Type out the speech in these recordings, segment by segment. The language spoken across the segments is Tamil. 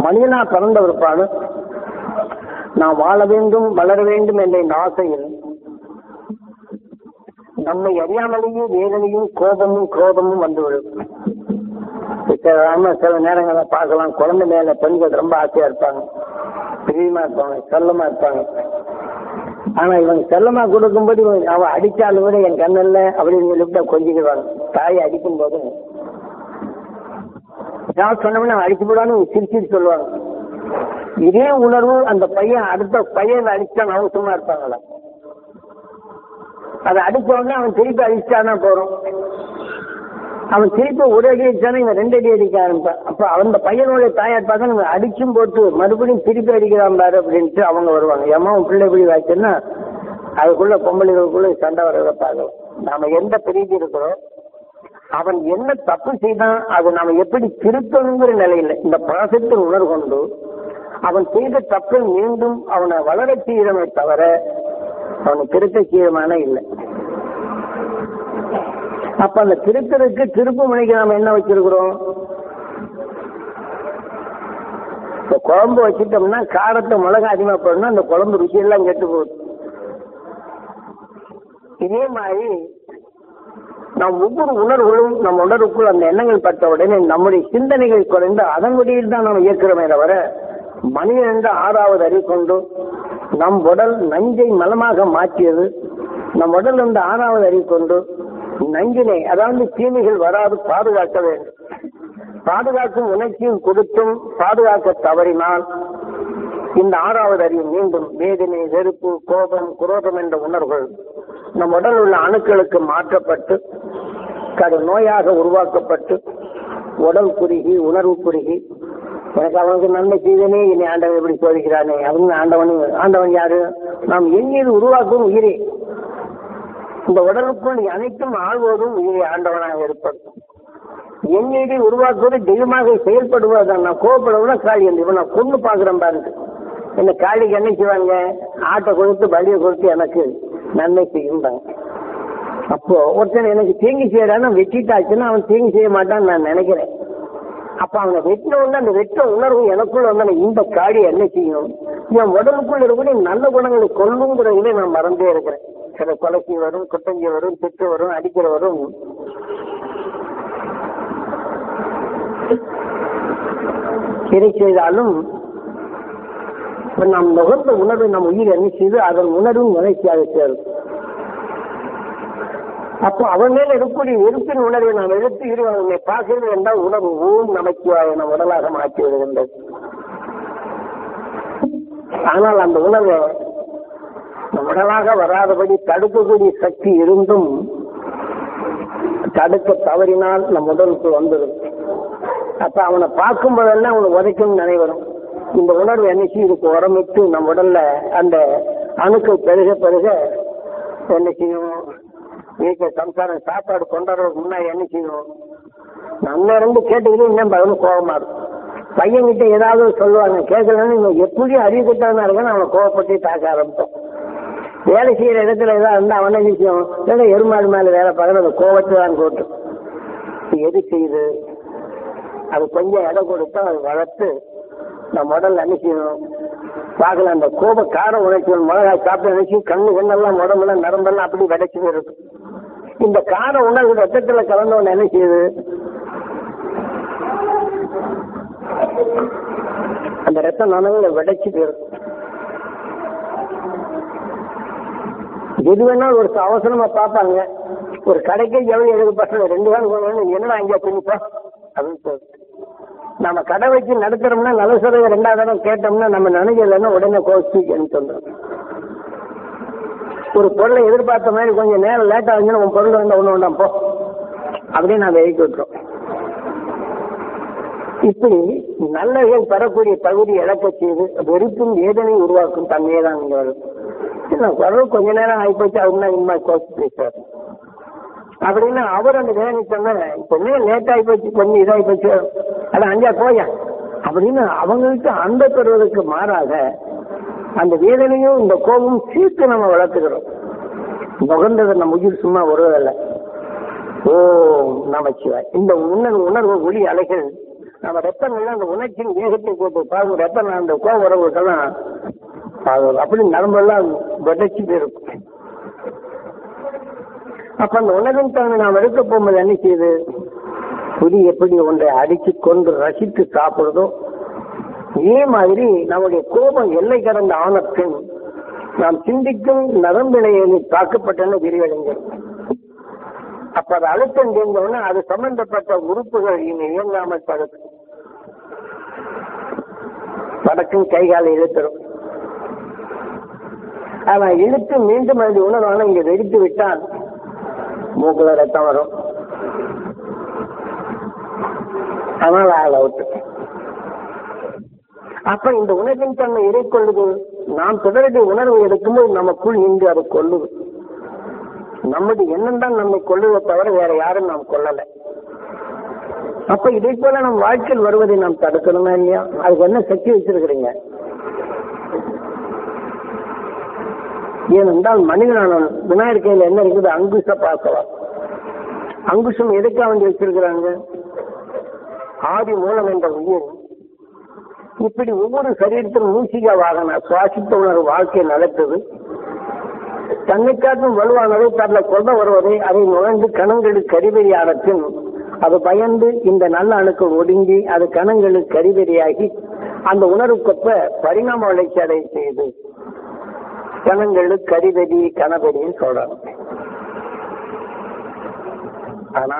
மனிதனா பிறந்த பிற்பாடு நான் வாழ வேண்டும் வளர வேண்டும் என்ற இந்த ஆசையில் நம்மை அறியாமலேயே வேதனையும் கோபமும் குரோதமும் வந்துவிடும் சில நேரங்களை பார்க்கலாம் குழந்தை மேல பெண்கள் ரொம்ப ஆசையா இருப்பாங்க பிரியமா இருப்பாங்க செல்லமா இருப்பாங்க ஆனா இவங்க செல்லமா கொடுக்கும்போது இவன் அவன் அடிச்சாலும் கூட என் கண்ணில் அப்படின்னு சொல்லிவிட்டு கொஞ்சிக்குவாங்க தாயை அடிக்கும் போது ஏதாவது சொன்னோம்னா அவன் அடிச்சு போடான்னு சிரிச்சிட்டு சொல்லுவாங்க இதே உணர்வு அந்த பையன் அடுத்த பையன் அடிச்சான் அவங்க சும்மா இருப்பாங்களா அதை அடிச்ச உடனே அவன் திருப்பி அடிச்சானா போறோம் அவன் திருப்பி ஒரு அடி அடிச்சானா இவன் ரெண்டு அடி அடிக்க ஆரம்பிப்பான் அப்ப அந்த பையனுடைய தாயார் பார்த்தா நம்ம அடிச்சும் போட்டு மறுபடியும் திருப்பி அடிக்கிறான் பாரு அப்படின்ட்டு அவங்க வருவாங்க ஏமா உன் பிள்ளை இப்படி வாச்சுன்னா அதுக்குள்ள பொம்பளைகளுக்குள்ள சண்டை வர்றத பார்க்கலாம் நாம எந்த பிரீதி இருக்கிறோம் அவன் என்ன தப்பு செய்தான் அதை நாம எப்படி திருத்தணுங்கிற நிலையில இந்த பாசத்தின் உணர்வு கொண்டு அவன் செய்த தப்பை மீண்டும் அவனை வளர செய்யறமே தவிர அவனை திருத்த செய்யமான இல்லை அப்ப அந்த திருத்தருக்கு திருப்பு மணிக்கு நாம என்ன வச்சிருக்கிறோம் இப்ப குழம்பு வச்சுட்டோம்னா காரத்தை மிளகா அதிகமா போடணும் அந்த குழம்பு ருசியெல்லாம் கெட்டு போகுது இதே மாதிரி நம் ஒவ்வொரு உணர்வுகளும் நம் உணர்வுக்குள் அந்த எண்ணங்கள் பட்ட உடனே நம்முடைய சிந்தனைகள் குறைந்து அதன் வழியில் தான் நாம் இயக்கிறோமே தவிர மனிதன் என்ற ஆறாவது அறிவு கொண்டு நம் உடல் நஞ்சை மலமாக மாற்றியது நம் உடல் என்ற ஆறாவது அறிவு கொண்டு நஞ்சினை அதாவது தீமைகள் வராது பாதுகாக்க வேண்டும் பாதுகாக்கும் உணர்ச்சியும் கொடுத்தும் பாதுகாக்க தவறினால் இந்த ஆறாவது அறிவு மீண்டும் வேதனை வெறுப்பு கோபம் குரோதம் என்ற உணர்வுகள் நம் உடல் உள்ள அணுக்களுக்கு மாற்றப்பட்டு கடு நோயாக உருவாக்கப்பட்டு உடல் குறுகி உணர்வு குறுகி எனக்கு அவனுக்கு நன்மை செய்தனே இனி ஆண்டவன் எப்படி சோதிக்கிறானே அவங்க ஆண்டவன் ஆண்டவன் யாரு நாம் எண்ணியது உருவாக்கும் உயிரே இந்த உடலுக்குள் அனைத்தும் ஆழ்வதும் உயிரை ஆண்டவனாக இருப்பது எண்ணீரை உருவாக்குவது தெய்வமாக செயல்படுவதுதான் நான் கோவப்படுவதுனா காளி அந்த இவன் நான் கொண்டு பாக்குறேன் பாருங்க என்ன காளிக்கு என்ன செய்வாங்க ஆட்டை கொடுத்து பலியை கொடுத்து எனக்கு நன்மை செய்யும்பாங்க அப்போ ஒருத்தன் எனக்கு தீங்கு செய்யறான்னு வெட்டிட்டாச்சுன்னா அவன் தீங்கு செய்ய மாட்டான்னு நான் நினைக்கிறேன் அப்ப அவனை வெட்டின உடனே அந்த வெட்ட உணர்வு எனக்குள்ள வந்தான இந்த காடி என்ன செய்யும் என் உடலுக்குள்ள இருக்கக்கூடிய நல்ல குணங்களை கொள்ளுங்கிறதுல நான் மறந்தே இருக்கிறேன் சில கொலைச்சி வரும் குட்டஞ்சி வரும் திட்டு வரும் அடிக்கிற வரும் எதை செய்தாலும் இப்ப நாம் நுகர்ந்த உணர்வை நம் உயிர் என்ன செய்து அதன் உணர்வும் நிலைச்சியாக சேரும் அப்போ அவன் மேல இருக்கக்கூடிய வெறுப்பின் உணர்வை நாம் எடுத்து இருவன் உன்னை பார்க்கிறது என்றால் உணர்வு ஊர் நமச்சிவாய நம் உடலாக மாற்றி விடுகின்றது ஆனால் அந்த உணர்வை நம் உடலாக வராதபடி தடுக்கக்கூடிய சக்தி இருந்தும் தடுக்க தவறினால் நம் உடலுக்கு வந்துடும் அப்ப அவனை பார்க்கும் போதெல்லாம் அவனை உதைக்கும் நினைவரும் இந்த உணர்வு என்னைக்கு இதுக்கு உரமிட்டு நம் உடல்ல அந்த அணுக்கள் பெருக பெருக என்ன செய்யும் வீட்டில் சம்சாரம் சாப்பாடு கொண்டாடுறதுக்கு முன்னாடி என்ன செய்யும் நம்ம இருந்து கேட்டுக்கிட்டு இன்னும் பதில் கோபமா இருக்கும் பையன்கிட்ட ஏதாவது சொல்லுவாங்க கேட்கலன்னு இவன் எப்படி அறிவு கிட்டவனா இருக்கான்னு அவனை கோவப்பட்டு தாக்க ஆரம்பித்தோம் வேலை செய்யற இடத்துல ஏதாவது இருந்தா அவன விஷயம் ஏதோ எருமாடு மேல வேலை பார்க்கற அந்த கோவத்தை தான் கோட்டு எது செய்யுது அது கொஞ்சம் இடம் கொடுத்தா அது வளர்த்து நம்ம உடல்ல என்ன செய்யணும் பார்க்கல அந்த கோப கார உணர்ச்சி மிளகாய் சாப்பிட்டு நினைச்சு கண்ணு கண்ணெல்லாம் உடம்புல நரம்பெல்லாம் அப்படி விடைச்சு இருக்கும் இந்த கார உணர்வு ரத்தத்துல கலந்தவன் என்ன செய்யுது அந்த ரத்த நனவுல விடைச்சு போயிடும் எது வேணாலும் ஒரு அவசரமா பார்ப்பாங்க ஒரு கடைக்கே எவ்வளவு எழுது பசங்க ரெண்டு நாள் போனோம் என்னடா அங்கே பிடிப்போம் அப்படின்னு சொல்லிட்டு நம்ம கடை வச்சு நடத்துறோம்னா நல்ல சொல்றது ரெண்டாவது தடவை கேட்டோம்னா நம்ம நினைக்கிறதுனா உடனே கோச்சிக்கன்னு சொல்றோம் ஒரு பொருளை எதிர்பார்த்த மாதிரி கொஞ்சம் நேரம் லேட் ஆகுதுன்னா உன் பொருள் வந்து ஒண்ணு வேண்டாம் போ அப்படியே நான் வெயிட் விட்டுறோம் இப்படி நல்லவர்கள் பெறக்கூடிய பகுதி இழக்க செய்து வெறுப்பும் வேதனை உருவாக்கும் தன்மையே தான் இங்க வரும் குரல் கொஞ்ச நேரம் ஆகிப்போச்சு அப்படின்னா இனிமே கோச்சு பேசுவார் அப்படின்னா அவர் அந்த வேலை சொன்ன கொஞ்சம் லேட் ஆகி போச்சு கொஞ்சம் இதாகி போச்சு அது அஞ்சா போயா அப்படின்னு அவங்களுக்கு அந்த பெறுவதற்கு மாறாக அந்த வேதனையும் இந்த கோபம் சீர்த்து நம்ம வளர்த்துக்கிறோம் நுகர்ந்தது நம்ம உயிர் சும்மா வருவதில்லை ஓ நமச்சிவாய் இந்த உணர்வு உணர்வு ஒளி அலைகள் நம்ம ரத்தங்கள்லாம் அந்த உணர்ச்சியின் வேகத்தை போட்டு பாருங்க ரத்தம் அந்த கோப உறவுக்கெல்லாம் அது அப்படி நரம்பெல்லாம் வெடைச்சு போயிருக்கும் அப்ப அந்த உணவின் தன்மை நாம் எடுக்க போகும்போது என்ன செய்யுது புலி எப்படி ஒன்றை அடிச்சு கொண்டு ரசித்து சாப்பிடுதோ இதே மாதிரி நம்முடைய கோபம் எல்லை கடந்த ஆனத்தின் நாம் சிந்திக்கும் நரம்பிணையில் தாக்கப்பட்டன விரிவடைஞ்சது அப்ப அது அழுத்தம் சேர்ந்தவுடனே அது சம்பந்தப்பட்ட உறுப்புகள் இனி இயங்காமல் தடுக்கும் படக்கும் கைகாலை இழுத்துரும் ஆனா இழுத்து மீண்டும் அது உணர்வான இங்க வெடித்து விட்டால் மூக்குல ரத்தம் வரும் ஆனால் ஆள் அவுட் அப்ப இந்த உணர்வின் தன்மை எதை கொள்ளுது நாம் பிறருடைய உணர்வு எடுக்கும்போது நமக்குள் இங்கு அது கொள்ளுது நம்முடைய எண்ணம் தான் நம்மை கொள்ளுவதை தவிர வேற யாரும் நாம் கொள்ளல அப்ப இதை போல நம் வாழ்க்கையில் வருவதை நாம் தடுக்கணுமா இல்லையா அதுக்கு என்ன சக்தி வச்சிருக்கிறீங்க ஏனென்றால் மனிதனானவன் விநாயகர் கையில் என்ன இருக்குது அங்குச பாசவா அங்குஷம் எதுக்காக வந்து வச்சிருக்கிறாங்க ஆதி மூலம் என்ற உயிர் இப்படி ஒவ்வொரு சரீரத்திலும் மூசிகா வாகன சுவாசித்த உணர்வு வாழ்க்கையை நடத்துது தன்னை காட்டும் வலுவானதை தன்னை கொல்ல வருவதை அதை நுழைந்து கணங்களுக்கு கரிவெறியானத்தின் அது பயந்து இந்த நல்ல அணுக்கள் ஒடுங்கி அது கணங்களுக்கு கரிவெறியாகி அந்த உணர்வுக்கொப்ப பரிணாம வளர்ச்சி அடைய செய்யுது கணங்களுக்கு கரிவெறி கணவெறின்னு சொல்றாங்க ஆனா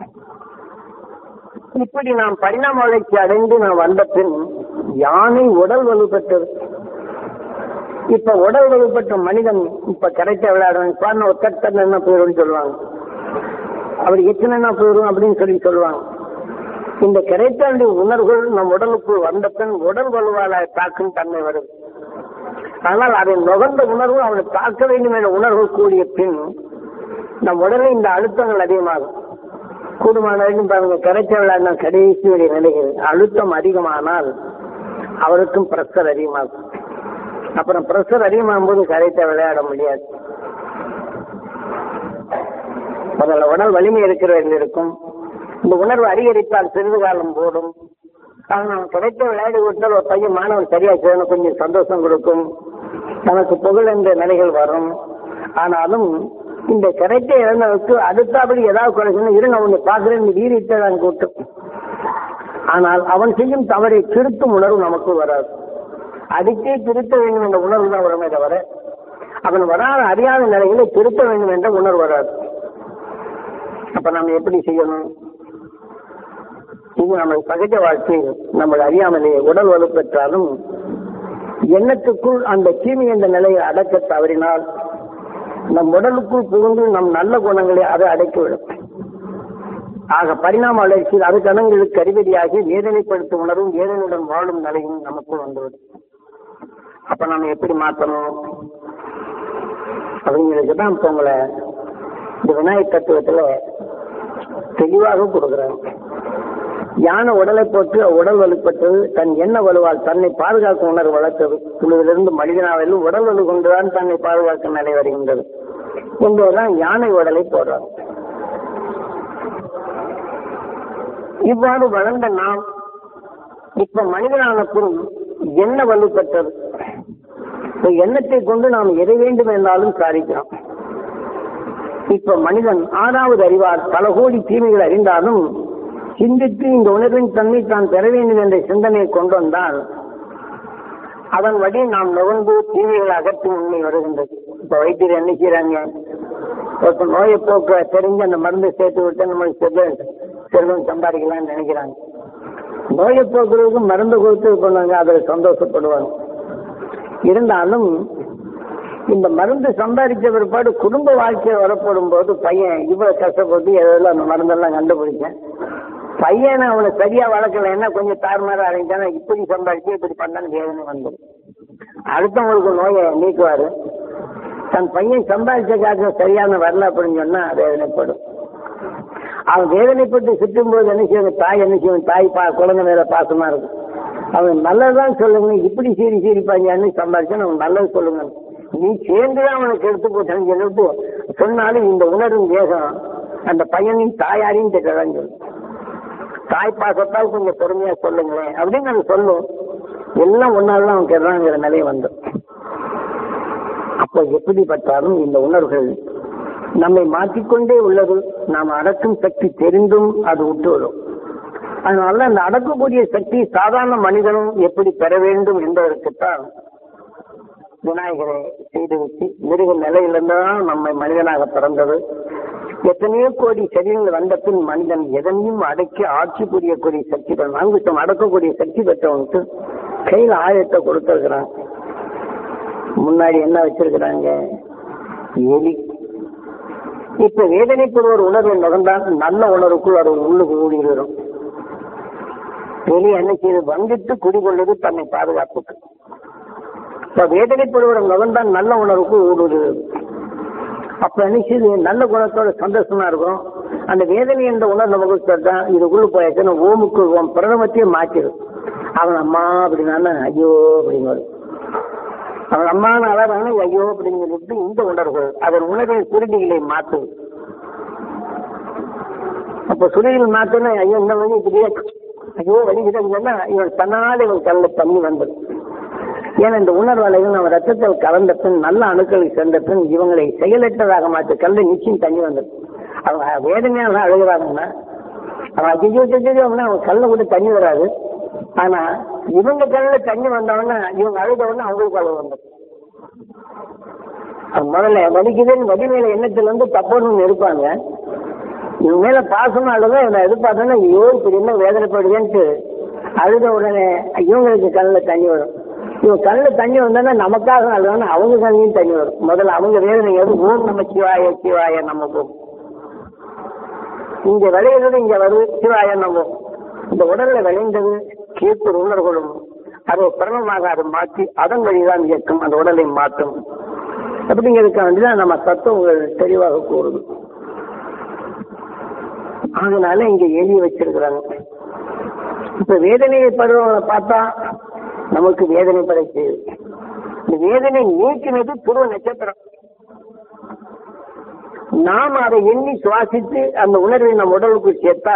இப்படி நாம் பரிணாம வளர்ச்சி அடைந்து நாம் வந்த பின் யானை உடல் வலுப்பெற்றது இப்ப உடல் வலுப்பெற்ற மனிதன் இப்ப கிடைக்க விளையாடுவாங்க பாருங்க ஒத்தட்ட என்ன போயிடும் சொல்லுவாங்க அப்படி எத்தனை என்ன போயிடும் அப்படின்னு சொல்லி சொல்லுவாங்க இந்த கிடைத்தாண்டி உணர்வுகள் நம் உடலுக்குள் வந்த பின் உடல் வலுவால தாக்கும் தன்மை வருது ஆனால் அதை நுகர்ந்த உணர்வு அவனை தாக்க வேண்டும் என்ற உணர்வு கூடிய பின் நம் உடலில் இந்த அழுத்தங்கள் அதிகமாகும் கூடுமான வரைக்கும் பாருங்க கிடைச்ச விளையாடின கடைசி வரை நிலைகள் அழுத்தம் அதிகமானால் அவருக்கும் பிரஷர் அதிகமாகும் அப்புறம் பிரஷர் அதிகமாகும் போது கரைத்த விளையாட முடியாது முதல்ல உடல் வலிமை இருக்கிறவர்கள் இருக்கும் இந்த உணர்வு அதிகரித்தால் சிறிது காலம் போடும் ஆனால் கிடைத்த விளையாடி விட்டால் ஒரு பையன் மாணவன் சரியா செய்யணும் கொஞ்சம் சந்தோஷம் கொடுக்கும் தனக்கு புகழ் என்ற நிலைகள் வரும் ஆனாலும் இந்த கிடைத்த இழந்தவருக்கு அடுத்தபடி ஏதாவது குறைக்கணும் இருங்க அவனை பார்க்கிறேன் வீரியத்தை தான் கூட்டும் ஆனால் அவன் செய்யும் தவறை திருத்தும் உணர்வு நமக்கு வராது அடித்தே திருத்த வேண்டும் என்ற உணர்வு தான் வருமே தவிர அவன் வராத அறியாத நிலையில திருத்த வேண்டும் என்ற உணர்வு வராது அப்ப நம்ம எப்படி செய்யணும் இது நம்ம சகஜ வாழ்க்கையில் நம்ம அறியாமலே உடல் வலுப்பெற்றாலும் எண்ணத்துக்குள் அந்த தீமை என்ற நிலையை அடக்க தவறினால் நம் உடலுக்குள் புகுந்து நம் நல்ல குணங்களை அதை அடைக்கிவிடும் ஆக பரிணாம வளர்ச்சியில் அது கணங்களுக்கு கருவெறியாகி வேதனைப்படுத்தும் உணர்வும் வேதனையுடன் வாழும் நிலையும் நமக்குள் வந்துவிடும் அப்ப நம்ம எப்படி மாற்றணும் அப்படிங்கிறதுக்கு தான் இப்ப உங்களை இந்த விநாயகர் தத்துவத்துல தெளிவாக கொடுக்குறாங்க யானை உடலை போட்டு உடல் வலுப்பட்டது தன் எண்ண வலுவால் தன்னை பாதுகாக்கும் உணர்வு வளர்த்தது குழுவிலிருந்து மனிதனாவிலும் உடல் வலு கொண்டுதான் தன்னை பாதுகாக்கும் நிலை வருகின்றது என்பதுதான் யானை உடலை போடுறாங்க இவ்வாறு வளர்ந்த நாம் இப்ப மனிதனான பின் என்ன வலுப்பட்டது இந்த எண்ணத்தை கொண்டு நாம் எதை வேண்டும் என்றாலும் சாதிக்கிறோம் இப்ப மனிதன் ஆறாவது அறிவால் பல கோடி தீமைகள் அறிந்தாலும் சிந்தித்து இந்த உணர்வின் தன்மை தான் பெற வேண்டும் என்ற சிந்தனையை கொண்டு வந்தால் அதன் வழி நாம் நுகர்ந்து தீமைகளை அகற்றும் உண்மை வருகின்றது இப்ப வைத்தியர் என்ன செய்யறாங்க ஒருத்தர் நோயை போக்க தெரிஞ்சு அந்த மருந்து சேர்த்து விட்டு நம்ம செல்வம் செல்வம் சம்பாதிக்கலாம்னு நினைக்கிறாங்க நோயை போக்குறதுக்கு மருந்து கொடுத்து பண்ணுவாங்க அதில் சந்தோஷப்படுவாங்க இருந்தாலும் இந்த மருந்து சம்பாதிச்ச பிற்பாடு குடும்ப வாழ்க்கையை வரப்படும் போது பையன் இவ்வளவு கஷ்டப்பட்டு எதெல்லாம் அந்த மருந்தெல்லாம் கண்டுபிடிச்சேன் பையனை அவனை சரியா வளர்க்கல என்ன கொஞ்சம் தாறுமாறா அடைஞ்சானா இப்படி சம்பாதிச்சு இப்படி பண்ணான்னு வேதனை வந்துடும் அடுத்தவங்களுக்கு நோயை நீக்குவாரு தன் பையன் சம்பாதிச்ச காசு சரியான வரல அப்படின்னு சொன்னா வேதனைப்படும் அவன் வேதனைப்பட்டு சுற்றும் போது என்ன செய்வாங்க தாய் என்ன செய்வாங்க தாய் பா குழந்தை மேல பாசமா இருக்கும் அவன் நல்லதுதான் சொல்லுங்க இப்படி சீரி சீரிப்பாங்கன்னு சம்பாதிச்சா அவன் நல்லது சொல்லுங்க நீ சேர்ந்துதான் அவனுக்கு எடுத்து போட்டான்னு சொல்லிட்டு சொன்னாலும் இந்த உணர்வின் வேகம் அந்த பையனின் தாயாரையும் திட்டதான் சொல்லு தாய் பாசத்தால் கொஞ்சம் பொறுமையா சொல்லுங்களேன் அப்படின்னு அது சொல்லும் எல்லாம் ஒன்னால்தான் அவன் கெடுறாங்கிற நிலை வந்து அப்போ எப்படிப்பட்டாலும் இந்த உணர்வுகள் நம்மை மாற்றிக்கொண்டே உள்ளது நாம் அடக்கும் சக்தி தெரிந்தும் அது விட்டு வரும் அதனால அந்த அடக்கக்கூடிய சக்தி சாதாரண மனிதனும் எப்படி பெற வேண்டும் என்பதற்குத்தான் விநாயகரை செய்து வச்சு மிருக நிலையிலிருந்துதான் நம்மை மனிதனாக பிறந்தது எத்தனையோ கோடி சரீரங்கள் வந்த பின் மனிதன் எதனையும் அடக்கி ஆட்சி புரியக்கூடிய சக்தி பெற அங்குஷம் அடக்கக்கூடிய சக்தி பெற்றவனுக்கு கையில் ஆயத்தை கொடுத்திருக்கிறான் முன்னாடி என்ன வச்சிருக்கிறாங்க எலி இப்ப வேதனைப்படுவோர் உணர்வு நுகர்ந்தால் நல்ல உணர்வுக்குள் அது உள்ளுக்கு ஊடி வரும் எலி என்ன செய்யுது வந்துட்டு குடிகொள்வது தன்னை பாதுகாப்புக்கு இப்ப வேதனைப்படுவோர் நுகர்ந்தால் நல்ல உணர்வுக்கு ஊடுருவது அப்ப என்ன செய்யுது நல்ல குணத்தோட சந்தோஷமா இருக்கும் அந்த வேதனை என்ற உணர்வு நமக்கு தான் இதுக்குள்ள போயாச்சுன்னா ஓமுக்கு ஓம் பிரதமத்தையே மாற்றிடும் அவன் அம்மா அப்படின்னா ஐயோ அப்படின்னு அவன் அம்மான அழகான ஐயோ அப்படின்னு சொல்லிட்டு இந்த உணர்வுகள் அதன் உணர்வின் சுருதிகளை மாற்றும் அப்ப சுருதிகள் மாத்தணும் ஐயோ இந்த வழி இப்படியே ஐயோ வலிக்குதுன்னு சொன்னா இவன் தன்னால் இவன் கல்ல தண்ணி வந்தது ஏன்னா இந்த உணர்வலைகள் நம்ம ரத்தத்தில் கலந்த பின் நல்ல அணுக்களை சேர்ந்த பின் இவங்களை செயலற்றதாக மாற்ற கல்ல நிச்சயம் தண்ணி வந்தது அவங்க வேதனையாக அழுகிறாங்கன்னா அவன் அஜிஜோ செஞ்சோ அவன் கல்ல கூட தண்ணி வராது ஆனா இவங்க கல்ல தண்ணி வந்தவொடனே இவங்க அழுத உடனே அவங்களுக்கு அழுக வந்தது முதல்ல வலிக்குதுன்னு வலி மேல எண்ணத்துல இருந்து தப்போன்னு இருப்பாங்க இவங்க மேல பாசமா அழுத இவனை எதிர்பார்த்தோன்னா ஐயோ இப்படி என்ன வேதனைப்படுதுன்ட்டு அழுத உடனே இவங்களுக்கு கண்ணில் தண்ணி வரும் இவன் கண்ணில் தண்ணி வந்தோன்னா நமக்காக அழுதானா அவங்க கண்ணிலையும் தண்ணி வரும் முதல்ல அவங்க வேதனை எது ஓம் நம்ம சிவாய சிவாய நம்ம போகும் இங்க விளையிறது இங்க வருது சிவாய நம்ம இந்த உடல்ல விளைந்தது கீழ்ப்பு உணர்வுகளும் அதை பிரணமாக அதை மாற்றி அதன் வழிதான் இயக்கும் அந்த உடலை மாற்றும் அப்படிங்கிறதுக்கு வேண்டிதான் நம்ம தத்துவங்கள் தெளிவாக கூறுது அதனால இங்க எழுதி வச்சிருக்கிறாங்க இப்ப வேதனையை படுறவங்களை பார்த்தா நமக்கு வேதனை பட செய்யுது இந்த வேதனை நீக்கினது துருவ நட்சத்திரம் நாம் அதை எண்ணி சுவாசித்து அந்த உணர்வை நம் உடலுக்கு சேர்த்தா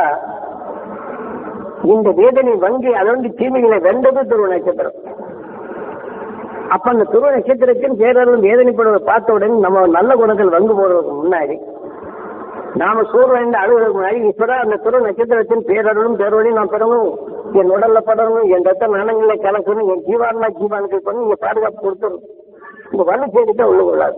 இந்த வேதனை வங்கி அதோடு தீமைகளை வென்றது துருவ நட்சத்திரம் அப்ப அந்த துருவ நட்சத்திரத்தின் பேரரும் வேதனைப்படுவதை பார்த்த உடனே நம்ம நல்ல குணங்கள் வங்கு போறதுக்கு முன்னாடி நாம சூழ்நிலை அழுவதற்கு முன்னாடி இப்பதான் அந்த துருவ நட்சத்திரத்தின் பேரருளும் பேரொழியும் நான் பெறணும் என் உடல்ல படணும் என் ரத்த நாணங்களை கலக்கணும் என் ஜீவான்மா ஜீவானுக்கு பண்ணி இங்க பாதுகாப்பு கொடுத்துரும் இந்த வலு செய்துட்டு உள்ள கொள்ளாது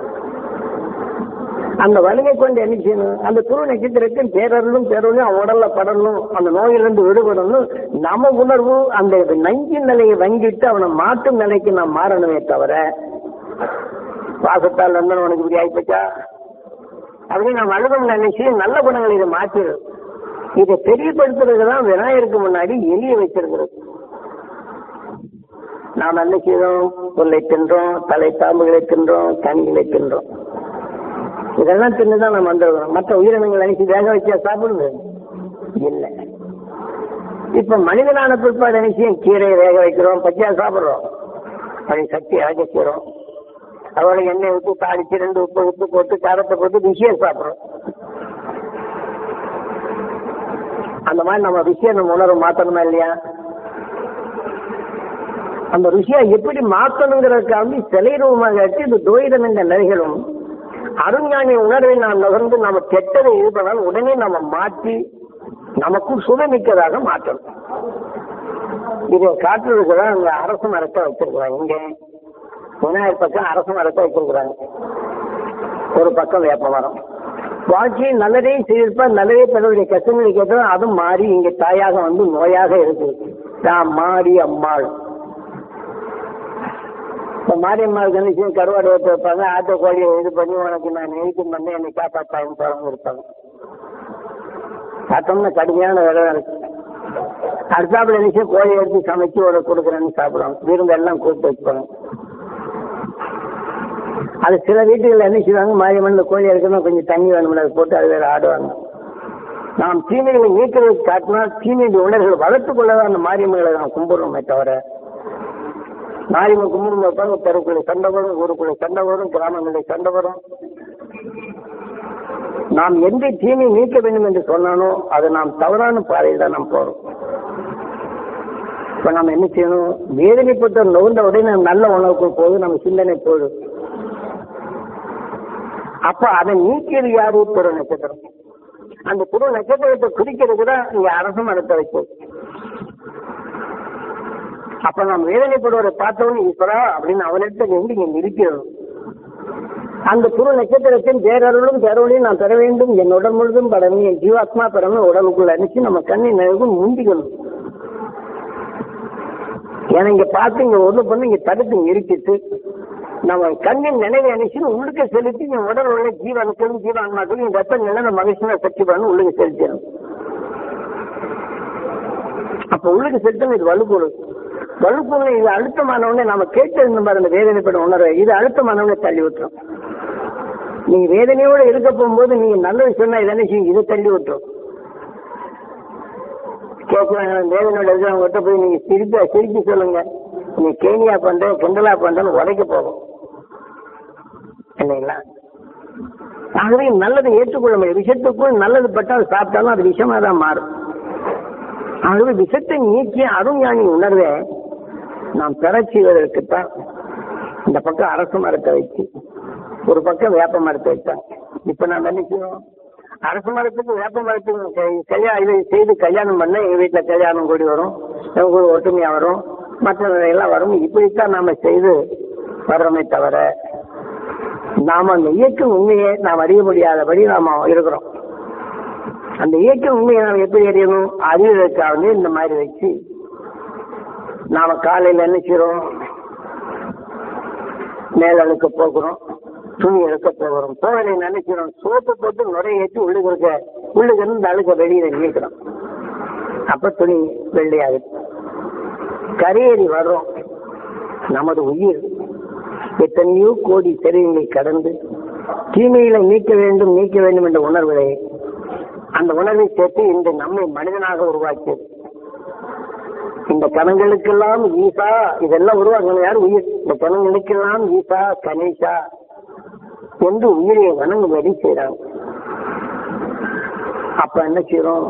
அந்த வலிமை கொண்டு என்ன செய்யணும் அந்த துரு நட்சத்திரத்தின் பேரருளும் பேரொழியும் அவன் உடல்ல படணும் அந்த நோயிலிருந்து விடுபடணும் நம்ம உணர்வு அந்த நஞ்சின் நிலையை வங்கிட்டு அவனை மாற்றும் நிலைக்கு நாம் மாறணுமே தவிர பாசத்தால் நந்தன் உனக்கு இப்படி ஆயிப்போச்சா அப்படின்னு நம்ம அழுதம் நினைச்சு நல்ல குணங்களை இதை மாற்றிடும் இதை தெரியப்படுத்துறது தான் விநாயகருக்கு முன்னாடி எலிய வச்சிருக்கிறது நாம் என்ன செய்தோம் புல்லை தின்றோம் தலை பாம்புகளை தின்றோம் கனிகளை தின்றோம் இதெல்லாம் தின்னுதான் நம்ம வந்துடுறோம் மற்ற உயிரினங்கள் நினைச்சு வேக வச்சா சாப்பிடுது இல்லை இப்ப மனிதனான பிற்பாடு நினைச்சு கீரையை வேக வைக்கிறோம் பச்சையா சாப்பிடுறோம் அதை சக்தி அகச்சிக்கிறோம் அதோட எண்ணெய் ஊற்றி தாளிச்சு ரெண்டு உப்பு உப்பு போட்டு காரத்தை போட்டு ருசியை சாப்பிடுறோம் அந்த மாதிரி நம்ம ருசியை நம்ம உணர்வு மாத்தணுமா இல்லையா அந்த ருசியை எப்படி மாத்தணுங்கிறதுக்காக சிலை ரூபமாக எடுத்து இது துவைதம் என்ற நிலைகளும் அருஞானி உணர்வை நாம் நுகர்ந்து நம்ம கெட்டதை இது பண்ணாலும் உடனே நம்ம மாற்றி நமக்கும் சுதமிக்கதாக மாற்றணும் இதை காட்டுறதுக்கு தான் அங்க அரசு மரத்தை வச்சிருக்கிறாங்க இங்க விநாயகர் பக்கம் அரசு மரத்தை வச்சிருக்கிறாங்க ஒரு பக்கம் வேப்ப மரம் வாழ்க்கையில் நல்லதையும் செய்திருப்பார் நல்லதே தன்னுடைய கஷ்டங்களை கேட்டால் அதுவும் மாறி இங்க தாயாக வந்து நோயாக இருக்கு தான் மாறி அம்மாள் இப்போ மாரியம்மாளுக்கு என்ன செய்யும் கருவாடு எடுத்து வைப்பாங்க ஆட்டோ கோழியை இது பண்ணி உனக்கு நான் எழுத்து பண்ணி என்னை காப்பாற்றாங்க போறவங்க இருப்பாங்க பார்த்தோம்னா கடுமையான வேலை இருக்கு அடுத்தாப்புல நினைச்சு கோழி எடுத்து சமைச்சு ஒரு கொடுக்குறேன்னு சாப்பிடுவாங்க விருந்து எல்லாம் கூப்பிட்டு வச்சுப்பாங்க அது சில வீட்டுகளில் என்ன செய்வாங்க மாரியம்மன் கோழி எடுக்கணும் கொஞ்சம் தண்ணி வேணும்ல அதை போட்டு அது வேற ஆடுவாங்க நாம் தீமைகளை நீக்கிறதுக்கு காட்டினா தீமையுடைய உணர்வுகளை வளர்த்துக் கொள்ளதான் அந்த மாரியம்மங்களை நாம் கும்பிடுறோமே தவிர மாரியம்மன் கும்பிடும் வைப்பாங்க தெருக்குள்ளே சண்டை வரும் ஊருக்குள்ளே சண்டை வரும் கிராமங்களில் சண்டை வரும் நாம் எந்த தீமை நீக்க வேண்டும் என்று சொன்னானோ அது நாம் தவறான பாதையில் தான் நாம் போறோம் இப்ப நம்ம என்ன செய்யணும் வேதனைப்பட்ட நுகர்ந்த உடனே நம்ம நல்ல உணவுக்கு போது நம்ம சிந்தனை போடும் அப்ப அதை நீக்கியது யாரு துரு நட்சத்திரம் அந்த துரு நட்சத்திரத்தை குறிக்கிறது தான் இங்க அரசு மரத்தை வச்சு அப்ப நாம் வேதனைப்படுவதை பார்த்தவொன்னு ஈஸ்வரா அப்படின்னு அவனிடத்தில் இருந்து இங்க நிறுத்திடணும் அந்த துரு நட்சத்திரத்தின் பேரருளும் பேரொழியும் நான் பெற வேண்டும் என் உடல் முழுதும் படணும் என் ஜீவாத்மா பெறணும் உடலுக்குள்ள அனுப்பிச்சு நம்ம கண்ணின் நினைவு முந்திக்கணும் ஏன்னா இங்க பார்த்து இங்க ஒண்ணு பண்ணு இங்க தடுத்து நிறுத்திட்டு நம்ம கண்ணின் நினைவை அனுப்பிச்சு உள்ளுக்கு செலுத்தி என் உடல் உள்ள ஜீவனுக்களும் ஜீவான்மாக்களும் இந்த ரத்த நிலைமை மகிழ்ச்சியா சக்தி பண்ணு உள்ளுக்கு செலுத்தணும் அப்ப உள்ளுக்கு செலுத்தணும் இது வலுப்பொருள் வலுப்பொருள் இது அழுத்தமானவனே நம்ம கேட்டிருந்த மாதிரி அந்த வேதனைப்படும் உணர்வை இது அழுத்தமானவனே தள்ளி விட்டுரும் நீங்க வேதனையோட இருக்க போகும்போது நீங்க நல்லது சொன்னா இதை என்ன செய்யும் இதை தள்ளி விட்டுரும் கேட்கிறாங்க வேதனையோட இருக்கிறவங்ககிட்ட போய் நீங்க சிரிப்பா சிரிச்சு சொல்லுங்க நீ கேணியா பண்ற கிண்டலா பண்றன்னு உடைக்க போகும் இல்லைங்களா ஆகவே நல்லதை ஏற்றுக்கொள்ள முடியும் விஷத்துக்குள் நல்லது பட்டால் சாப்பிட்டாலும் அது விஷமா தான் மாறும் ஆகவே விஷத்தை நீக்கிய அருஞானி உணர்வை நாம் பெறச் செய்வதற்குத்தான் இந்த பக்கம் அரசு மரத்தை வச்சு ஒரு பக்கம் வேப்ப மரத்தை வச்சாங்க இப்ப நாம் என்ன செய்வோம் அரசு மரத்துக்கு வேப்ப மரத்துக்கு கை- கல்யாணம் இதை செய்து கல்யாணம் பண்ண எங்க வீட்டுல கல்யாணம் கூடி வரும் எங்க ஒரு ஒற்றுமையா வரும் மற்ற எல்லாம் வரும் இப்படித்தான் நாம செய்து வர்றோமே தவிர நாம அந்த இயக்கம் உண்மையை நாம் அறிய முடியாதபடி நாம இருக்கிறோம் அந்த இயக்கம் உண்மையை நாம் எப்படி அறியணும் அறிவதற்காக இந்த மாதிரி வச்சு நாம காலையில என்ன செய்றோம் மேல் அழுக்க போகிறோம் துணி எடுக்க போகிறோம் போகலை நினைக்கிறோம் சோப்பு போட்டு நுரைய ஏற்றி உள்ளுக்கு இருக்க உள்ளுக்கு இருந்து இந்த அழுக்க வெளியில நீக்கிறோம் அப்ப துணி வெள்ளையாகுது கரையேறி வர்றோம் நமது உயிர் எத்தனையோ கோடி தெருவினை கடந்து தீமைகளை நீக்க வேண்டும் நீக்க வேண்டும் என்ற உணர்வுகளை அந்த உணர்வை சேர்த்து இன்று நம்மை மனிதனாக உருவாக்கியது இந்த கணங்களுக்கெல்லாம் ஈசா இதெல்லாம் உருவாக்கணும் யார் உயிர் இந்த கணங்களுக்கெல்லாம் ஈசா கணேசா என்று உயிரை வணங்கும்படி செய்றாங்க அப்ப என்ன செய்யறோம்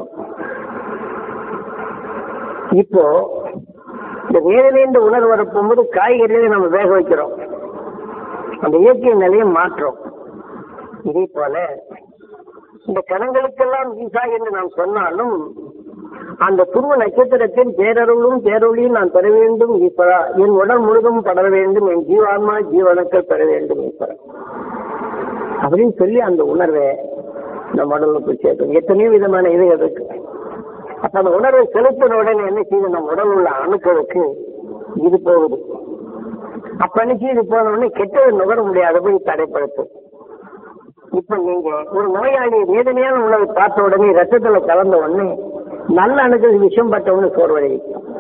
இப்போ இந்த வேதனை என்ற உணர்வு வரப்போகும்போது காய்கறிகளை நம்ம வேக வைக்கிறோம் அந்த இயற்கை நிலையை மாற்றோம் இதே போல இந்த கணங்களுக்கெல்லாம் ஈசா என்று நாம் சொன்னாலும் அந்த துருவ நட்சத்திரத்தின் பேரருளும் பேரொழியும் நான் பெற வேண்டும் ஈஸ்வரா என் உடல் முழுதும் படர வேண்டும் என் ஜீவான்மா ஜீவனக்கள் பெற வேண்டும் ஈஸ்வரா அப்படின்னு சொல்லி அந்த உணர்வை நம்ம உடலுக்கு சேர்க்கணும் எத்தனையோ விதமான இது இருக்கு அப்ப அந்த உணர்வை செலுத்தின உடனே என்ன செய்யுது நம்ம உடல் உள்ள அணுக்களுக்கு இது போகுது அப்ப என்ன செய்யுது போன உடனே கெட்டதை நுகர முடியாதபடி தடைப்படுத்தும் இப்ப நீங்க ஒரு நோயாளி வேதனையான உணவை பார்த்த உடனே ரத்தத்துல கலந்த உடனே நல்ல அணுக்கள் விஷம் பட்ட உடனே சோர்வடை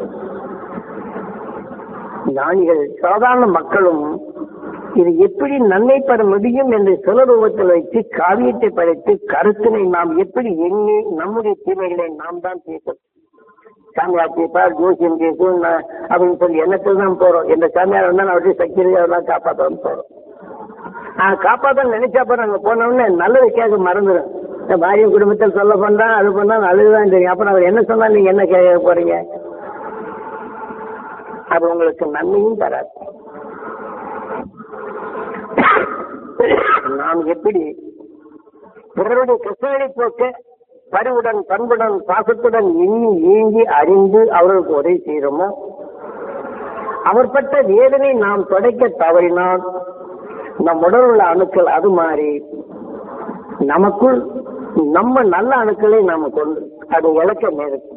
ஞானிகள் சாதாரண மக்களும் இது எப்படி நன்மை பெற முடியும் என்று சில ரூபத்தில் வைத்து காவியத்தை படைத்து கருத்தினை நாம் எப்படி எண்ணி நம்முடைய தீமைகளை நாம் தான் தீர்க்கணும் சாமியார் தீர்ப்பார் ஜோசியம் தீர்க்கும் ந- அப்படின்னு சொல்லி எண்ணத்தில் தான் போறோம் எந்த சாமியார் வந்தா அவருடைய சக்தி இருக்கு, அதெல்லாம் காப்பாற்றணும் போறோம் ஆஹ் காப்பாத்த நினைச்சப்ப நாங்க போனோம்னே நல்லது கேட்க மறந்துடும் இந்த பாரிய குடும்பத்தில் சொல்ல பண்ணா அது பண்ணா நல்லதுதான் தெரியும் அப்புறம் அவர் என்ன சொன்னா நீங்க என்ன கேட்க போறீங்க அது உங்களுக்கு நன்மையும் தராது நாம் எப்படி பிறருடைய கஷ்டங்களை போக்க பரிவுடன் பண்புடன் பாசத்துடன் எண்ணி ஏங்கி அறிந்து அவர்களுக்கு உதவி செய்கிறோமோ அவர் பட்ட வேதனை நாம் தொடக்க தவறினால் நம் உடல் உள்ள அணுக்கள் அது மாறி நமக்குள் நம்ம நல்ல அணுக்களை நாம கொண்டு அது இழக்க நேரிடும்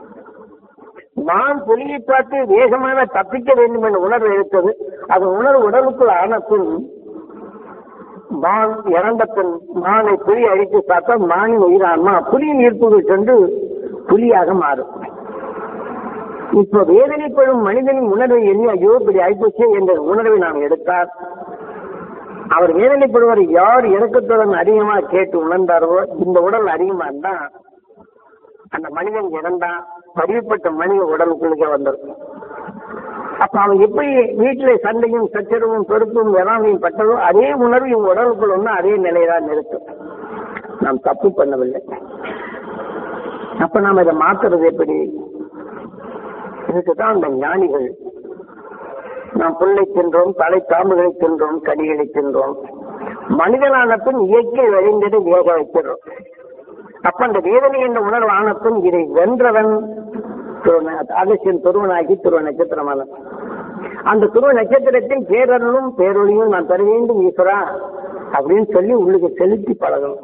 மான் புலியை பார்த்து வேகமாக தப்பிக்க வேண்டும் என்ற உணர்வு எடுத்தது அது உணர்வு உடலுக்குள் ஆன பின் மான் இறந்த பின் மானை புலி அழித்து பார்த்தா மானின் உயிரான்மா புலியின் ஈர்ப்புகள் சென்று புலியாக மாறும் இப்போ வேதனைப்படும் மனிதனின் உணர்வை எண்ணி ஐயோ இப்படி ஆயிப்போச்சு என்ற உணர்வை நாம் எடுத்தார் அவர் வேதனைப்படுவர் யார் இறக்கத்துடன் அதிகமா கேட்டு உணர்ந்தாரோ இந்த உடல் அதிகமா இருந்தா அந்த மனிதன் இறந்தா பதிவுப்பட்ட மனித உடலுக்குள்ளே வந்துடும் அப்ப அவன் எப்படி வீட்டிலே சண்டையும் சச்சரவும் பெருப்பும் வெறாமையும் பட்டதோ அதே உணர்வு இவங்க உடலுக்குள் ஒண்ணு அதே நிலையதான் நிறுத்தும் நாம் தப்பு பண்ணவில்லை அப்ப நாம் இதை மாத்துறது எப்படி இதுக்குதான் அந்த ஞானிகள் நாம் புல்லை தின்றோம் தலை தாம்புகளை தின்றோம் கனிகளை தின்றோம் மனிதனான பின் இயற்கை விளைந்ததை வேக வைக்கிறோம் அப்ப அந்த வேதனை என்ற உணர்வு ஆன பின் இதை வென்றவன் அகசியன் துருவனாகி துருவ நட்சத்திரமான அந்த துருவ நட்சத்திரத்தின் பேரருளும் பேரொழியும் நான் தர வேண்டும் ஈஸ்வரா அப்படின்னு சொல்லி உள்ளுக்கு செலுத்தி பழகணும்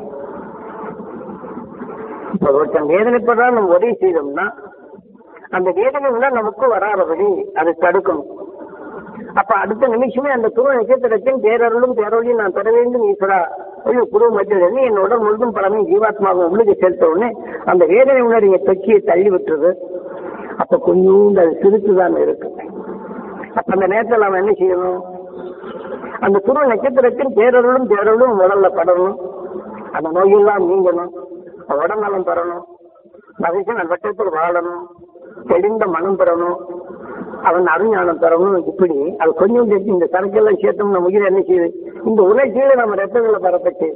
இப்ப ஒருத்தன் வேதனைப்படுறா நம்ம உதவி செய்தோம்னா அந்த வேதனை உணர் நமக்கு வராதபடி அதை தடுக்கணும் அப்ப அடுத்த நிமிஷமே அந்த துருவ நட்சத்திரத்தின் பேரருளும் பேரொழியும் நான் பெற வேண்டும் ஈஸ்வரா ஐயோ குரு மத்தியிலிருந்து என் உடல் முழுதும் பலமே ஜீவாத்மாவும் உள்ளுக்கு சேர்த்த உடனே அந்த வேதனை உணர் என் தொச்சியை தள்ளி விட்டுறது அப்ப கொஞ்சம் அது சிரித்துதான் இருக்கு அப்ப அந்த நேரத்தில் அவன் என்ன செய்யணும் அந்த துருவ நட்சத்திரத்தின் பேரருளும் பேரருளும் உடல்ல படணும் அந்த நோயெல்லாம் நீங்கணும் உடல் நலம் பெறணும் மகிழ்ச்சி வட்டத்தில் வாழணும் தெளிந்த மனம் பெறணும் அவன் அருஞானம் தரணும் இப்படி அது கொஞ்சம் சேர்த்து இந்த சரக்கெல்லாம் சேர்த்தோம் நம்ம உயிரை என்ன செய்யுது இந்த உணர்ச்சியில நம்ம ரத்தங்களை பரப்பச்சு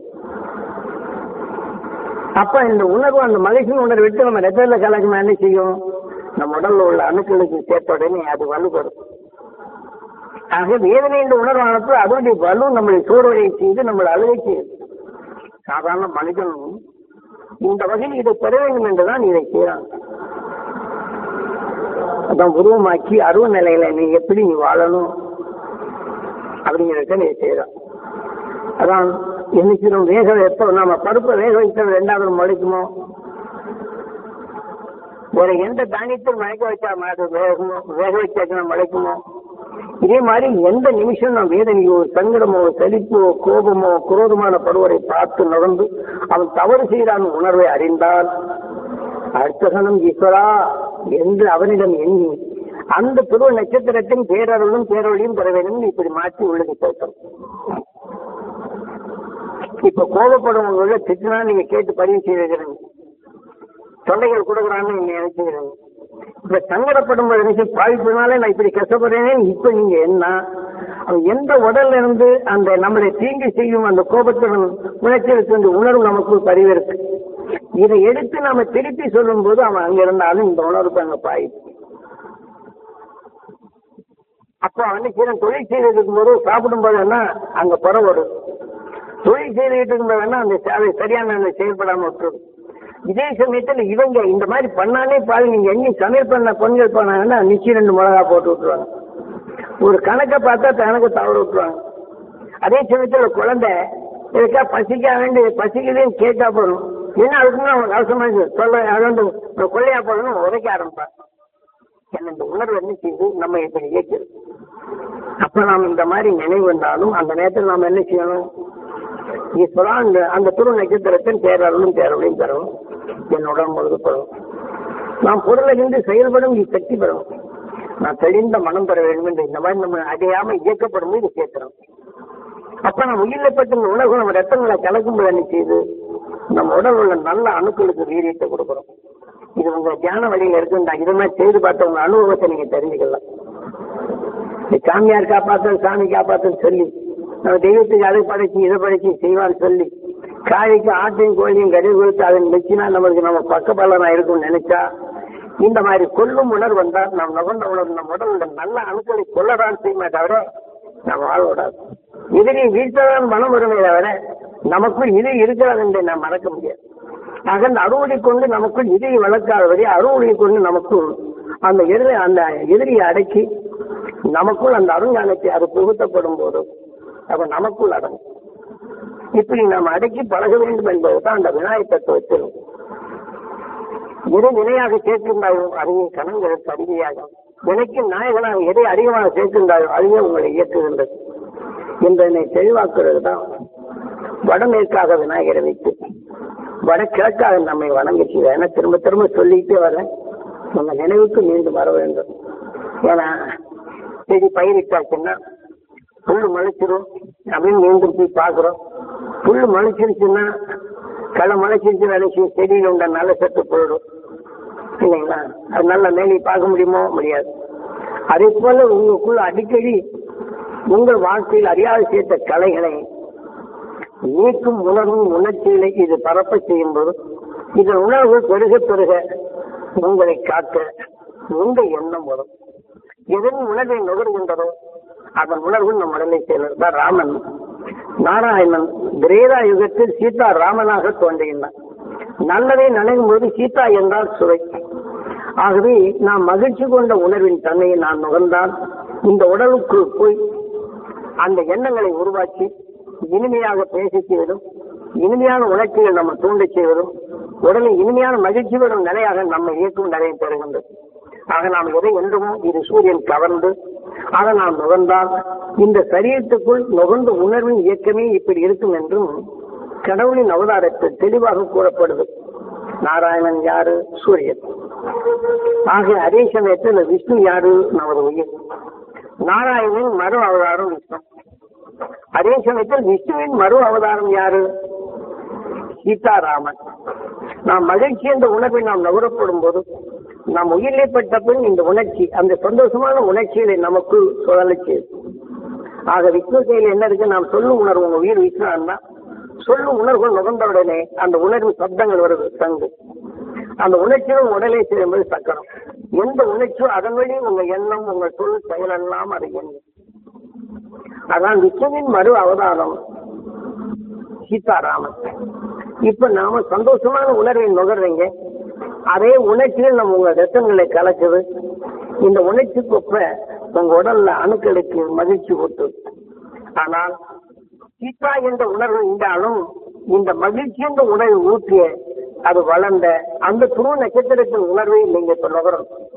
அப்ப இந்த உணர்வு அந்த மகிழ்ச்சியின் உணர்வு விட்டு நம்ம ரத்தத்தில் கலக்கணும் என்ன செய்யும் நம்ம உடல்ல உள்ள அணுக்களுக்கு சேர்த்த உடனே அது வலுப்படும் ஆக வேதனை என்ற உணர்வானப்போ அதனுடைய வலு நம்மளை சோர்வடைய செய்து நம்மளை அழுகை செய்யுது சாதாரண மனிதனும் இந்த வகையில் இதை பெற வேண்டும் என்றுதான் இதை செய்யறாங்க அதான் உருவமாக்கி அருவ நிலையில நீ எப்படி நீ வாழணும் அப்படிங்கிறத நீ செய்யறான் அதான் என்னைக்கு வேக எப்போ நாம பருப்பை வேக வைக்கிறது ரெண்டாவது முளைக்குமோ வேற எந்த தானியத்தில் மழைக்க வச்சா அது வேகமோ வேக வச்சா முளைக்குமோ இதே மாதிரி எந்த நிமிஷம் நாம் வேதனையோ சங்கடமோ செழிப்போ கோபமோ குரோதமான பருவரை பார்த்து நடந்து அவன் தவறு செய்தான் உணர்வை அறிந்தால் அடுத்த கணம் ஈஸ்வரா என்று அவனிடம் எண்ணி அந்த துருவ நட்சத்திரத்தின் பேரருளும் பேரொழியும் பெற வேண்டும் இப்படி மாற்றி உள்ளது சேர்த்தோம் இப்ப கோபப்படுவவங்கள திட்டினா நீங்க கேட்டு பதிவு செய்திருக்கிறீங்க தொண்டைகள் கொடுக்குறான்னு நீங்க நினைச்சுக்கிறீங்க இப்ப சங்கடப்படும் போது நினைச்சு பாதிப்புனாலே நான் இப்படி கஷ்டப்படுறேனே இப்ப நீங்க என்ன அவன் எந்த உடல்ல இருந்து அந்த நம்மளை தீங்கு செய்யும் அந்த கோபத்துடன் உணர்ச்சிகளுக்கு அந்த உணர்வு நமக்கு பதிவிருக்கு இதை எடுத்து நாம திருப்பி சொல்லும் போது அவன் அங்க இருந்தாலும் இந்த உணர்வுக்கு அங்க பாயுது அப்போ வந்து சீரன் தொழில் செய்துட்டு இருக்கும்போது சாப்பிடும் போது என்ன அங்க புறம் வரும் தொழில் செய்துட்டு இருக்கும்போது என்ன அந்த சேவை சரியான அந்த செயல்படாம விட்டுரும் இதே சமயத்துல இவங்க இந்த மாதிரி பண்ணாலே பாருங்க நீங்க எங்க சமையல் பண்ண பெண்கள் பண்ணாங்கன்னா நிச்சயம் ரெண்டு மிளகா போட்டு விட்டுருவாங்க ஒரு கணக்கை பார்த்தா கணக்கு தவற விட்டுருவாங்க அதே சமயத்துல குழந்தை இதுக்கா பசிக்க வேண்டிய பசிக்குதுன்னு கேட்டா போதும் என்ன அதுக்குன்னு அவங்க அவசரமா சொல்ல அது வந்து கொள்ளையா போடணும் உதைக்க ஆரம்பிப்பாங்க என்ன இந்த உணர்வு என்ன செய்யுது நம்ம இப்படி இயக்குது அப்ப நாம் இந்த மாதிரி நினைவு வந்தாலும் அந்த நேரத்தில் நாம் என்ன செய்யணும் ஈஸ்வரா அந்த அந்த துரு நட்சத்திரத்தின் பேரருளும் பேரருளையும் பெறணும் என்னுடன் முழுது பெறணும் நாம் பொருளிலிருந்து செயல்படும் சக்தி பெறணும் நான் தெளிந்த மனம் பெற வேண்டும் என்று இந்த மாதிரி நம்ம அடையாம இயக்கப்படும் போது சேர்க்கிறோம் அப்ப நம்ம உயிரில் பட்ட இந்த உணர்வு நம்ம ரத்தங்களை கலக்கும் போது என்ன செய்யுது நம்ம உடல் உள்ள நல்ல அணுக்களுக்கு வீரியத்தை கொடுக்குறோம் இது உங்க தியான வழியில இருக்குண்டா இது மாதிரி செய்து பார்த்த உங்க அனுபவத்தை நீங்க தெரிஞ்சுக்கலாம் சாமியார் காப்பாத்தல் சாமி காப்பாத்தல் சொல்லி நம்ம தெய்வத்துக்கு அதை படைச்சு இதை படைச்சு செய்வான்னு சொல்லி காய்க்கு ஆட்டையும் கோழியும் கறி கொடுத்து அதன் வச்சுனா நம்மளுக்கு நம்ம பக்கபலனா இருக்கும்னு நினைச்சா இந்த மாதிரி கொல்லும் உணர்வு வந்தால் நாம் நுகர்ந்த உணர்வு நம்ம உடம்புல நல்ல அணுக்களை கொள்ளதான் செய்யுமே தவிர நம்ம வாழ விடாது எதிரி வீழ்த்ததான் மனம் வருமே தவிர நமக்குள் இது இருக்கிறது என்று நாம் மறக்க முடியாது ஆக அந்த அறுவடை கொண்டு நமக்குள் இதை வளர்க்காதபடி அறுவடை கொண்டு நமக்குள் அந்த எதிரி அந்த எதிரியை அடக்கி நமக்குள் அந்த அருஞானத்தை அது புகுத்தப்படும் போது அப்ப நமக்குள் அடங்கும் இப்படி நாம் அடக்கி பழக வேண்டும் என்பதுதான் அந்த விநாயக தத்துவத்தில் எதை நிலையாக சேர்க்கின்றாயோ அறிவை கணங்களுக்கு அறிவியாக எனக்கு நாயகனாக எதை அதிகமாக சேர்க்கின்றாயோ அதுவே உங்களை இயக்குகின்றது என்பதனை தெளிவாக்குறது தான் வடமேற்காக விநாயகரை வைத்து வடகிழக்காக நம்மை வணங்க செய்த என திரும்ப திரும்ப சொல்லிக்கிட்டே வரேன் உங்க நினைவுக்கு மீண்டும் வர வேண்டும் ஏன்னா செடி பயிரிட்டாச்சுன்னா புல்லு முளைச்சிரும் அப்படின்னு மீண்டும் போய் பார்க்குறோம் புல்லு முளைச்சிருச்சுன்னா களை முளைச்சிருச்சு நினைச்சு செடியில் உண்ட நல்ல சத்து போயிடும் இல்லைங்களா அது நல்ல மேலே பார்க்க முடியுமோ முடியாது அதே போல உங்களுக்குள்ள அடிக்கடி உங்கள் வாழ்க்கையில் அறியாத சேர்த்த கலைகளை நீக்கும் உணர்வும் உணர்ச்சிகளை இது பரப்ப செய்யும் போது இதன் உணர்வு பெருக பெருக உங்களை காக்க உங்க எண்ணம் வரும் எதன் உணர்வை நுகர்கின்றதோ அதன் உணர்வு நம் உடலை சேர்ந்த ராமன் நாராயணன் திரேதா யுகத்தில் சீதா ராமனாக தோன்றுகின்றான் நல்லதை நினைக்கும் போது சீதா என்றால் சுவை ஆகவே நாம் மகிழ்ச்சி கொண்ட உணர்வின் தன்மையை நான் நுகர்ந்தால் இந்த உடலுக்குள் போய் அந்த எண்ணங்களை உருவாக்கி இனிமையாக பேச செய்வதும் இனிமையான உணர்ச்சிகள் நம்ம தூண்டச் செய்வதும் உடலில் இனிமையான மகிழ்ச்சி வரும் நிலையாக நம்ம இயக்கும் நிலையை பெறுகின்றது ஆக நாம் எதை என்றுமோ இது சூரியன் கவர்ந்து அதை நாம் நுகர்ந்தால் இந்த சரீரத்துக்குள் நுகர்ந்த உணர்வின் இயக்கமே இப்படி இருக்கும் என்றும் கடவுளின் அவதாரத்தில் தெளிவாக கூறப்படுது நாராயணன் யாரு சூரியன் ஆக அதே சமயத்தில் விஷ்ணு யாரு நமது உயிர் நாராயணன் மறு அவதாரம் விஷ்ணு அதே சமயத்தில் விஷ்ணுவின் மறு அவதாரம் யாரு சீதாராமன் நாம் மகிழ்ச்சி என்ற உணர்வை நாம் நுகரப்படும் போது நாம் உயிரிலே பட்ட பின் இந்த உணர்ச்சி அந்த சந்தோஷமான உணர்ச்சிகளை நமக்குள் சுழலச் செய்யும் ஆக விஷ்ணு கையில் என்ன இருக்கு நாம் சொல்லும் உணர்வு உங்க உயிர் விஷ்ணுன்னா சொல்லும் உணர்வுகள் நுகர்ந்தவுடனே அந்த உணர்வு சப்தங்கள் வருது சங்கு அந்த உணர்ச்சியும் உடலை சேரும்போது சக்கரம் எந்த உணர்ச்சியோ அதன் வழி உங்க எண்ணம் உங்க சொல் செயல் எல்லாம் அது எண்ணம் அதான் விஷ்ணுவின் மறு அவதாரம் சீதாராமன் இப்ப நாம சந்தோஷமான உணர்வை நுகர்றீங்க அதே உணர்ச்சிகள் நம்ம உங்க ரத்தங்களை கலக்குது இந்த உணர்ச்சிக்கு ஒப்ப உங்க உடல்ல அணுக்களுக்கு மகிழ்ச்சி ஊட்டு ஆனால் சீதா என்ற உணர்வு இருந்தாலும் இந்த மகிழ்ச்சி என்ற உணர்வு ஊற்றிய அது வளர்ந்த அந்த துருவ நட்சத்திரத்தின் உணர்வை நீங்க இப்ப நுகரணும்